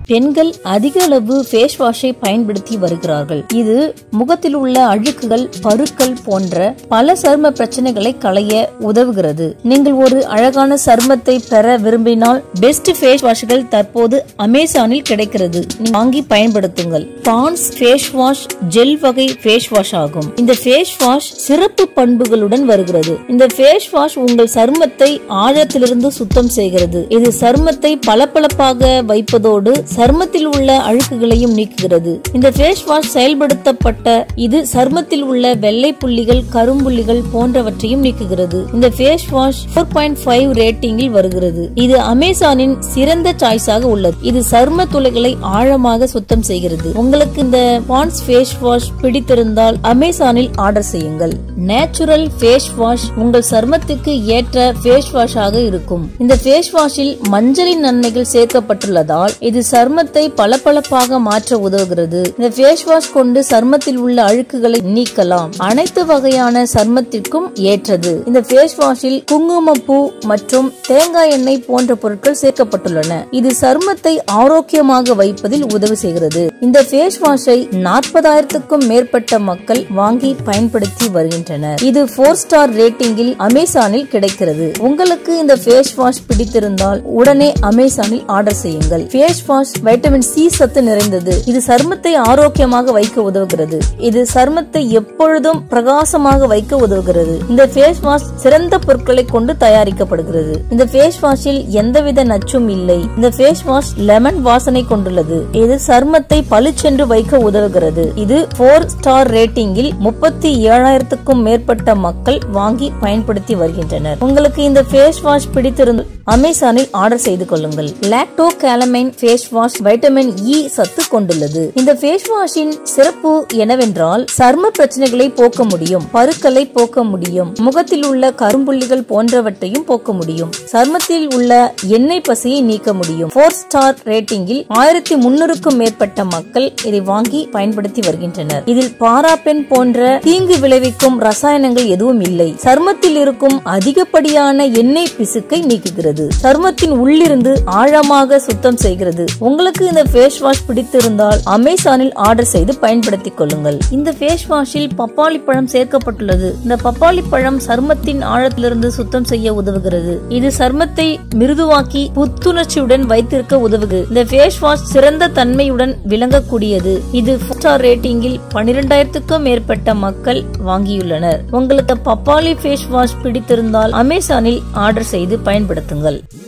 பெண்கள் அதிக அளவு ஃபேஸ் வாஷை பயன்படுத்தி வருகிறார்கள் இது முகத்தில் உள்ள அழுக்குகள் பருக்கள் போன்ற பல சரும பிரச்சனைகளை களைய உதவுகிறது நீங்கள் ஒரு அழகான சருமத்தை பெற விரும்பினால் பெஸ்ட் ஃபேஸ் வாஷ்கள் தற்போது அமேசானில் கிடைக்கிறது நீங்க வாங்கி பயன்படுத்துங்கள் பான்ஸ் ஃபேஸ் வாஷ் ஜெல் வகை ஃபேஸ் வாஷ் ஆகும் இந்த ஃபேஸ் வாஷ் சிறப்பு பண்புகளுடன் வருகிறது இந்த ஃபேஸ் வாஷ் உங்கள் சருமத்தை ஆழத்திலிருந்து சுத்தம் செய்கிறது இது சருமத்தை பளபளப்பாக வைப்பதோடு சருமத்தில் உள்ள அழுக்குகளையும் நீக்குகிறது இந்த ஃபேஸ் வாஷ் செயல்படுத்தப்பட்ட இது சருமத்தில் உள்ள வெள்ளை புள்ளிகள் கரும்புள்ளிகள் போன்றவற்றையும் நீக்குகிறது இந்த face wash four point five ரேட்டிங்கில் வருகிறது இது அமேசானின் சிறந்த சாய்ஸாக உள்ளது இது சரும துளைகளை ஆழமாக சுத்தம் செய்கிறது உங்களுக்கு இந்த பான்ஸ் ஃபேஸ் வாஷ் பிடித்திருந்தால் அமேசானில் ஆர்டர் செய்யுங்கள் நேச்சுரல் ஃபேஸ் வாஷ் உங்கள் சருமத்துக்கு ஏற்ற ஃபேஸ் வாஷாக இருக்கும் இந்த ஃபேஸ் வாஷில் மஞ்சளின் நன்மைகள் சேர்க்கப்பட்டுள்ளதால் இது சருமத்தை பளபளப்பாக மாற்ற உதவுகிறது இந்த ஃபேஸ் வாஷ் கொண்டு சருமத்தில் உள்ள அழுக்குகளை நீக்கலாம் அனைத்து வகையான சருமத்திற்கும் ஏற்றது இந்த ஃபேஸ் வாஷில் குங்குமப்பூ மற்றும் தேங்காய் எண்ணெய் போன்ற பொருட்கள் சேர்க்கப்பட்டுள்ளன இது சருமத்தை ஆரோக்கியமாக வைப்பதில் உதவி செய்கிறது இந்த ஃபேஸ் வாஷை நாற்பதாயிரத்துக்கும் மேற்பட்ட மக்கள் வாங்கி பயன்படுத்தி வருகின்றனர் இது போர் ஸ்டார் ரேட்டிங்கில் அமேசானில் கிடைக்கிறது உங்களுக்கு இந்த ஃபேஸ் வாஷ் பிடித்திருந்தால் உடனே அமேசானில் ஆர்டர் செய்யுங்கள் ஃபேஸ் வாஷ் வைட்டமின் சி சத்து நிறைந்தது இது சருமத்தை ஆரோக்கியமாக வைக்க உதவுகிறது இது சருமத்தை எப்பொழுதும் பிரகாசமாக வைக்க உதவுகிறது இந்த ஃபேஸ் வாஷ் சிறந்த பொருட்களை கொண்டு தயாரிக்கப்படுகிறது இந்த ஃபேஸ் வாஷில் எந்தவித நச்சும் இல்லை இந்த ஃபேஸ் வாஷ் லெமன் வாசனை கொண்டுள்ளது இது சருமத்தை பளிச்சென்று வைக்க உதவுகிறது இது போர் ஸ்டார் ரேட்டிங்கில் முப்பத்தி ஏழாயிரத்துக்கும் மேற்பட்ட மக்கள் வாங்கி பயன்படுத்தி வருகின்றனர் உங்களுக்கு இந்த ஃபேஸ் வாஷ் பிடித்திருந்து அமேசானில் ஆர்டர் செய்து கொள்ளுங்கள் Lacto Calamine face wash vitamin E சத்து கொண்டுள்ளது இந்த ஃபேஸ் வாஷின் சிறப்பு என்னவென்றால் சர்ம பிரச்சனைகளை போக்க முடியும் பருக்களை போக்க முடியும் முகத்தில் உள்ள கரும்புள்ளிகள் போன்றவற்றையும் போக்க முடியும் சர்மத்தில் உள்ள எண்ணெய் பசையை நீக்க முடியும் போர் ஸ்டார் ரேட்டிங்கில் ஆயிரத்தி முன்னூறுக்கும் மேற்பட்ட மக்கள் இதை வாங்கி பயன்படுத்தி வருகின்றனர் இதில் பாராபென் போன்ற தீங்கு விளைவிக்கும் ரசாயனங்கள் எதுவும் இல்லை சருமத்தில் இருக்கும் அதிகப்படியான எண்ணெய் பிசுக்கை நீக்குகிறது சருமத்தின் உள்ளிருந்து ஆழமாக சுத்தம் செய்கிறது உங்களுக்கு இந்த ஃபேஸ் வாஷ் பிடித்திருந்தால் அமேசானில் ஆர்டர் செய்து பயன்படுத்திக் கொள்ளுங்கள் இந்த ஃபேஸ் வாஷில் பப்பாளி பழம் சேர்க்கப்பட்டுள்ளது இந்த பப்பாளி பழம் சருமத்தின் ஆழத்திலிருந்து சுத்தம் செய்ய உதவுகிறது இது சருமத்தை மிருதுவாக்கி புத்துணர்ச்சியுடன் வைத்திருக்க உதவுகிறது இந்த ஃபேஸ் வாஷ் சிறந்த தன்மையுடன் விளங்கக்கூடியது இது ஸ்டார் ரேட்டிங்கில் பனிரெண்டாயிரத்துக்கும் மேற்பட்ட மக்கள் வாங்கியுள்ளனர் உங்களுக்கு பப்பாளி ஃபேஸ் வாஷ் பிடித்திருந்தால் அமேசானில் ஆர்டர் செய்து பயன்படுத்துங்கள்